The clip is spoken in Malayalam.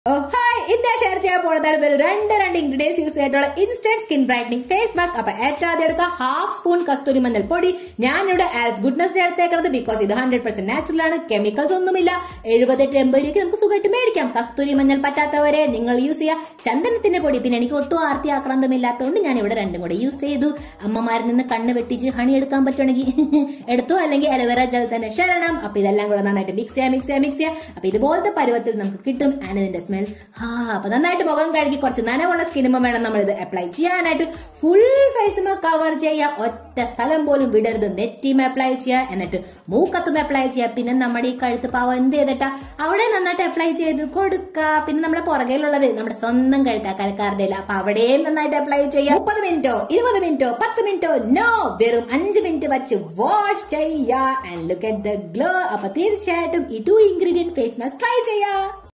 ഓ ഹായ് ഇന്ന് ഷെയർ ചെയ്യാൻ പോകുന്നതാണ് ഒരു രണ്ട് രണ്ട് ഇൻഗ്രീഡിയൻസ് യൂസ് ചെയ്തിട്ടുള്ള instant skin brightening face mask അപ്പൊ ഏറ്റവും ആദ്യം എടുക്കുക ഹാഫ് സ്പൂൺ കസ്തൂരി മഞ്ഞൾ പൊടി ഞാനിവിടെ ആൽസ് ഗുഡ്നസ് എടുത്തേക്കുന്നത് ബിക്കോസ് ഇത് ഹൺഡ്രഡ് പെർസെന്റ് നാച്ചുറൽ ആണ് കെമിക്കൽസ് ഒന്നുമില്ല എഴുപത്തെട്ട് എൺപത് രൂപയ്ക്ക് നമുക്ക് സുഖമായിട്ട് മേടിക്കാം കസ്തൂരി മഞ്ഞൾ പറ്റാത്തവരെ നിങ്ങൾ യൂസ് ചെയ്യുക ചന്ദനത്തിന്റെ പൊടി പിന്നെ എനിക്ക് ഒട്ടും ആർത്തി ആക്രാന്തമില്ലാത്തതുകൊണ്ട് ഞാൻ ഇവിടെ രണ്ടും കൂടെ യൂസ് ചെയ്തു അമ്മമാരിൽ നിന്ന് കണ്ണ് വെട്ടിച്ച് ഹണി എടുക്കാൻ പറ്റുവാണെങ്കിൽ എടുത്തു അല്ലെങ്കിൽ അലോവേറ ജെൽ തന്നെ ശരണം അപ്പൊ ഇതെല്ലാം കൂടെ നന്നായിട്ട് മിക്സ് ചെയ്യാം മിക്സ് ചെയ്യാം മിക്സ് ചെയ്യാം അപ്പൊ ഇതുപോലത്തെ പരുവത്തിൽ നമുക്ക് കിട്ടും ആൻഡ് ഇതിന്റെ സ്മെൽ ഹാ അപ്പൊ നന്നായിട്ട് മുഖം കഴുകി കുറച്ച് നനവുള്ള സ്കിനുമ്പോ വേണം നമ്മൾ ഇത് അപ്ലൈ ചെയ്യാനായിട്ട് ഫുൾ ഫേസുമ കവർ ചെയ്യുക ഒറ്റ സ്ഥലം പോലും വിടരുത് നെറ്റിമ അപ്ലൈ ചെയ്യുക എന്നിട്ട് മൂക്കത്തും അപ്ലൈ ചെയ്യുക പിന്നെ നമ്മുടെ ഈ കഴുത്ത് പാവം എന്ത് ചെയ്തിട്ടാ അവിടെ നന്നായിട്ട് അപ്ലൈ ചെയ്ത് കൊടുക്കുക പിന്നെ നമ്മുടെ പുറകെയിലുള്ളത് നമ്മുടെ സ്വന്തം കഴുത്ത കരക്കാരുടെ അപ്പൊ അവിടെയും നന്നായിട്ട് അപ്ലൈ ചെയ്യുക മുപ്പത് മിനിറ്റോ ഇരുപത് മിനിറ്റോ പത്ത് മിനിറ്റോ നോ വെറും അഞ്ച് മിനിറ്റ് വെച്ച് വാഷ് ചെയ്യുക and look at the glow അപ്പൊ തീർച്ചയായിട്ടും ഈ two ingredient face mask try ചെയ്യുക